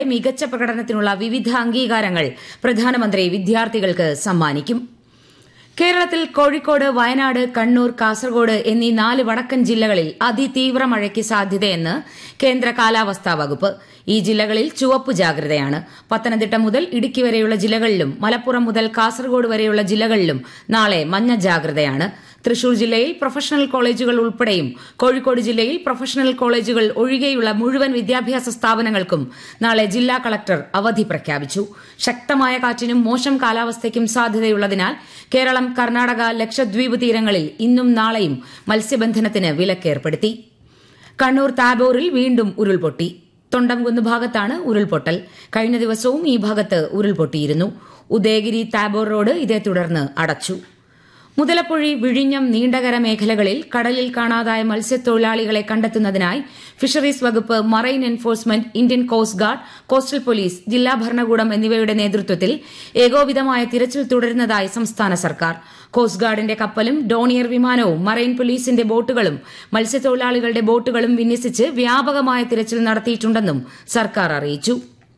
മികച്ച പ്രകടനത്തിനുള്ള വിവിധ അംഗീകാരങ്ങൾ പ്രധാനമന്ത്രി വിദ്യാർത്ഥികൾക്ക് സമ്മാനിക്കും കേരളത്തിൽ കോഴിക്കോട് വയനാട് കണ്ണൂർ കാസർഗോഡ് എന്നീ നാല് വടക്കൻ ജില്ലകളിൽ അതിതീവ്ര മഴയ്ക്ക് സാധ്യതയെന്ന് കേന്ദ്ര കാലാവസ്ഥാ വകുപ്പ് ഈ ജില്ലകളിൽ ചുവപ്പ് ജാഗ്രതയാണ് പത്തനംതിട്ട മുതൽ ഇടുക്കി വരെയുള്ള ജില്ലകളിലും മലപ്പുറം മുതൽ കാസർഗോഡ് വരെയുള്ള ജില്ലകളിലും നാളെ മഞ്ഞ ജാഗ്രതയാണ് തൃശൂർ ജില്ലയിൽ പ്രൊഫഷണൽ കോളേജുകൾ ഉൾപ്പെടെയും കോഴിക്കോട് ജില്ലയിൽ പ്രൊഫഷണൽ കോളേജുകൾ ഒഴികെയുള്ള മുഴുവൻ വിദ്യാഭ്യാസ സ്ഥാപനങ്ങൾക്കും നാളെ ജില്ലാ കളക്ടർ അവധി പ്രഖ്യാപിച്ചു ശക്തമായ കാറ്റിനും മോശം കാലാവസ്ഥയ്ക്കും സാധ്യതയുള്ളതിനാൽ കേരളം കർണാടക ലക്ഷദ്വീപ് തീരങ്ങളിൽ ഇന്നും നാളെയും മത്സ്യബന്ധനത്തിന് വിലക്കേർപ്പെടുത്തി കണ്ണൂർ താബോറിൽ വീണ്ടും ഉരുൾപൊട്ടി തൊണ്ടംകുന്ന് ഭാഗത്താണ് ഉരുൾപൊട്ടൽ കഴിഞ്ഞ ദിവസവും ഈ ഭാഗത്ത് ഉരുൾപൊട്ടിയിരുന്നു ഉദയഗിരി താബോർ റോഡ് ഇതേ തുടർന്ന് അടച്ചു മുതലപ്പുഴി വിഴിഞ്ഞം നീണ്ടകര മേഖലകളിൽ കടലിൽ കാണാതായ മത്സ്യത്തൊഴിലാളികളെ കണ്ടെത്തുന്നതിനായി ഫിഷറീസ് വകുപ്പ് marine enforcement Indian coast guard coastal police ജില്ലാ ഭരണകൂടം എന്നിവയുടെ നേതൃത്വത്തിൽ ഏകോപിതമായ തിരച്ചിൽ തുടരുന്നതായി സംസ്ഥാന സർക്കാർ കോസ്റ്റ് ഗാർഡിന്റെ കപ്പലും ഡോണിയർ വിമാനവും മറൈൻ പോലീസിന്റെ ബോട്ടുകളും മത്സ്യത്തൊഴിലാളികളുടെ ബോട്ടുകളും വിന്യസിച്ച് വ്യാപകമായ തിരച്ചിൽ നടത്തിയിട്ടുണ്ടെന്നും സർക്കാർ അറിയിച്ചു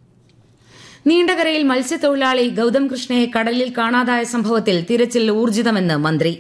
നീണ്ടകരയിൽ മത്സ്യത്തൊഴിലാളി ഗൌതം കൃഷ്ണയെ കടലിൽ കാണാതായ സംഭവത്തിൽ തിരച്ചിൽ ഊർജിതമെന്ന് മന്ത്രി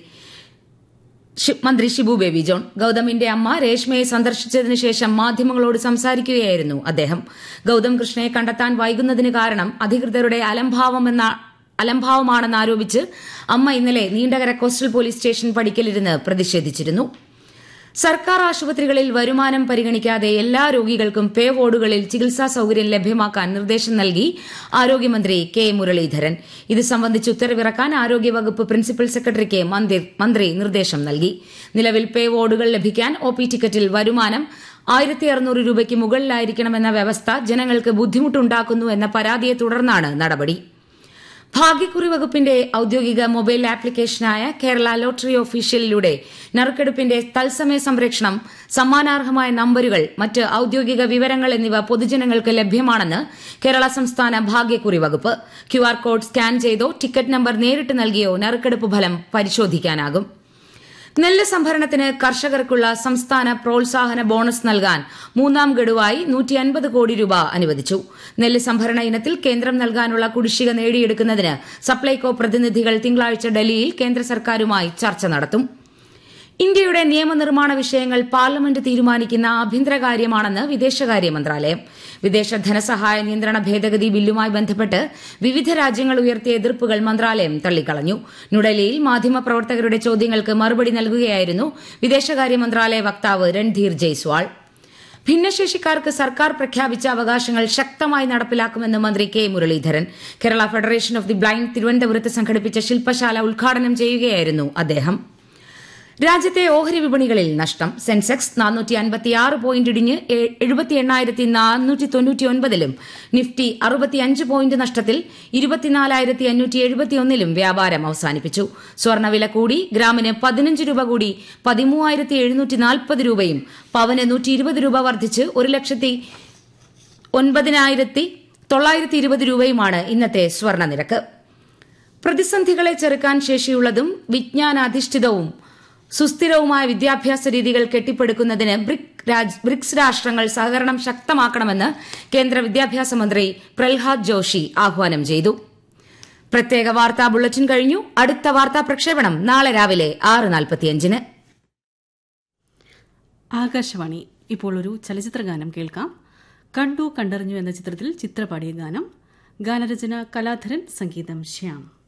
മന്ത്രി ഷിബു ബേബി ജോൺ ഗൌതമിന്റെ അമ്മ രേഷ്മയെ സന്ദർശിച്ചതിനു ശേഷം മാധ്യമങ്ങളോട് സംസാരിക്കുകയായിരുന്നു അദ്ദേഹം ഗൌതം കൃഷ്ണയെ കണ്ടെത്താൻ വൈകുന്നതിന് കാരണം അധികൃതരുടെ അലംഭാവമെന്ന അലംഭാവമാണെന്നാരോപിച്ച് അമ്മ ഇന്നലെ നീണ്ടകര കോസ്റ്റൽ പോലീസ് സ്റ്റേഷൻ പടിക്കലിരുന്ന് പ്രതിഷേധിച്ചിരുന്നു സർക്കാർ ആശുപത്രികളിൽ വരുമാനം പരിഗണിക്കാതെ എല്ലാ രോഗികൾക്കും പേ വാർഡുകളിൽ ചികിത്സാ സൌകര്യം ലഭ്യമാക്കാൻ നിർദ്ദേശം നൽകി ആരോഗ്യമന്ത്രി കെ മുരളീധരൻ ഇത് സംബന്ധിച്ച് ഉത്തരവിറക്കാൻ ആരോഗ്യവകുപ്പ് പ്രിൻസിപ്പൽ സെക്രട്ടറിക്ക് മന്ത്രി നിർദ്ദേശം നൽകി നിലവിൽ പേ വാർഡുകൾ ലഭിക്കാൻ ഒ പി ടിക്കറ്റിൽ വരുമാനം ആയിരത്തി അറുന്നൂറ് രൂപയ്ക്ക് മുകളിലായിരിക്കണമെന്ന വ്യവസ്ഥ ജനങ്ങൾക്ക് ബുദ്ധിമുട്ടുണ്ടാക്കുന്നു എന്ന പരാതിയെ തുടർന്നാണ് നടപടി ഭാഗ്യക്കുറി വകുപ്പിന്റെ ഔദ്യോഗിക മൊബൈൽ ആപ്ലിക്കേഷനായ കേരള ലോട്ടറി ഒഫീഷ്യലിലൂടെ നറുക്കെടുപ്പിന്റെ തത്സമയ സംരക്ഷണം സമ്മാനാർഹമായ നമ്പരുകൾ മറ്റ് ഔദ്യോഗിക വിവരങ്ങൾ എന്നിവ പൊതുജനങ്ങൾക്ക് ലഭ്യമാണെന്ന് കേരള സംസ്ഥാന ഭാഗ്യക്കുറി വകുപ്പ് ക്യുആർ കോഡ് സ്കാൻ ചെയ്തോ ടിക്കറ്റ് നമ്പർ നേരിട്ട് നൽകിയോ നറുക്കെടുപ്പ് ഫലം പരിശോധിക്കാനാകും നെല്ല് സംഭരണത്തിന് കർഷകർക്കുള്ള സംസ്ഥാന പ്രോത്സാഹന ബോണസ് നൽകാൻ മൂന്നാം ഗഡുവായി നൂറ്റി അൻപത് കോടി രൂപ അനുവദിച്ചു നെല്ല് സംഭരണ ഇനത്തിൽ കേന്ദ്രം നൽകാനുള്ള കുടിശ്ശിക നേടിയെടുക്കുന്നതിന് സപ്ലൈകോ പ്രതിനിധികൾ തിങ്കളാഴ്ച ഡൽഹിയിൽ കേന്ദ്ര സർക്കാരുമായി ചർച്ച നടത്തും ഇന്ത്യയുടെ നിയമനിർമ്മാണ വിഷയങ്ങൾ പാർലമെന്റ് തീരുമാനിക്കുന്ന ആഭ്യന്തര കാര്യമാണെന്ന് വിദേശകാര്യ മന്ത്രാലയം വിദേശ ധനസഹായ നിയന്ത്രണ ഭേദഗതി ബില്ലുമായി ബന്ധപ്പെട്ട് വിവിധ രാജ്യങ്ങൾ ഉയർത്തിയ എതിർപ്പുകൾ മന്ത്രാലയം തള്ളിക്കളഞ്ഞു ന്യൂഡൽഹിയിൽ മാധ്യമപ്രവർത്തകരുടെ ചോദ്യങ്ങൾക്ക് മറുപടി നൽകുകയായിരുന്നു വിദേശകാര്യ മന്ത്രാലയ വക്താവ് രൺധീർ ജയ്സ്വാൾ ഭിന്നശേഷിക്കാർക്ക് സർക്കാർ പ്രഖ്യാപിച്ച അവകാശങ്ങൾ ശക്തമായി നടപ്പിലാക്കുമെന്ന് മന്ത്രി K Muraleedharan Kerala federation of the blind തിരുവനന്തപുരത്ത് സംഘടിപ്പിച്ച ശില്പശാല ഉദ്ഘാടനം ചെയ്യുകയായിരുന്നു അദ്ദേഹം രാജ്യത്തെ ഓഹരി വിപണികളിൽ നഷ്ടം സെൻസെക്സ് നാനൂറ്റി അൻപത്തിയാറ് പോയിന്റ് ഇടിഞ്ഞ് എഴുപത്തി എണ്ണായിരത്തി നാനൂറ്റി തൊണ്ണൂറ്റിയൊൻപതിലും നിഫ്റ്റി അറുപത്തിയഞ്ച് പോയിന്റ് നഷ്ടത്തിൽ ഇരുപത്തിനാലായിരത്തി അഞ്ഞൂറ്റി എഴുപത്തിയൊന്നിലും വ്യാപാരം അവസാനിപ്പിച്ചു സ്വർണ്ണവില കൂടി ഗ്രാമിന് പതിനഞ്ച് രൂപ കൂടി പതിമൂവായിരത്തി എഴുന്നൂറ്റി നാൽപ്പത് രൂപയും പവന് നൂറ്റി ഇരുപത് രൂപ വർദ്ധിച്ച് ഒരു ലക്ഷത്തി ഒൻപതിനായിരത്തി തൊള്ളായിരത്തി ഇരുപത് രൂപയുമാണ് ഇന്നത്തെ സ്വർണ്ണ നിരക്ക് പ്രതിസന്ധികളെ ചെറുക്കാൻ ശേഷിയുള്ളതും വിജ്ഞാനാധിഷ്ഠിതവും സുസ്ഥിരവുമായ വിദ്യാഭ്യാസ രീതികൾ കെട്ടിപ്പടുക്കുന്നതിന് ബ്രിക്സ് രാഷ്ട്രങ്ങൾ സഹകരണം ശക്തമാക്കണമെന്ന് കേന്ദ്ര വിദ്യാഭ്യാസ മന്ത്രി പ്രഹ്ലാദ് ജോഷി ആഹ്വാനം ചെയ്തു പ്രത്യേക വാർത്താ ബുള്ളറ്റിൻ കഴിഞ്ഞു അടുത്ത വാർത്താ പ്രക്ഷേപണം നാളെ രാവിലെ ആറ് നാൽപ്പത്തിയഞ്ചിന് ആകാശവാണി ഇപ്പോൾ ഒരു ചലച്ചിത്ര ഗാനം കേൾക്കാം കണ്ടു കണ്ടറിഞ്ഞു എന്ന ചിത്രത്തിൽ ചിത്രപാടിയ ഗാനം ഗാനരചന കലാധരൻ സംഗീതം ശ്യാം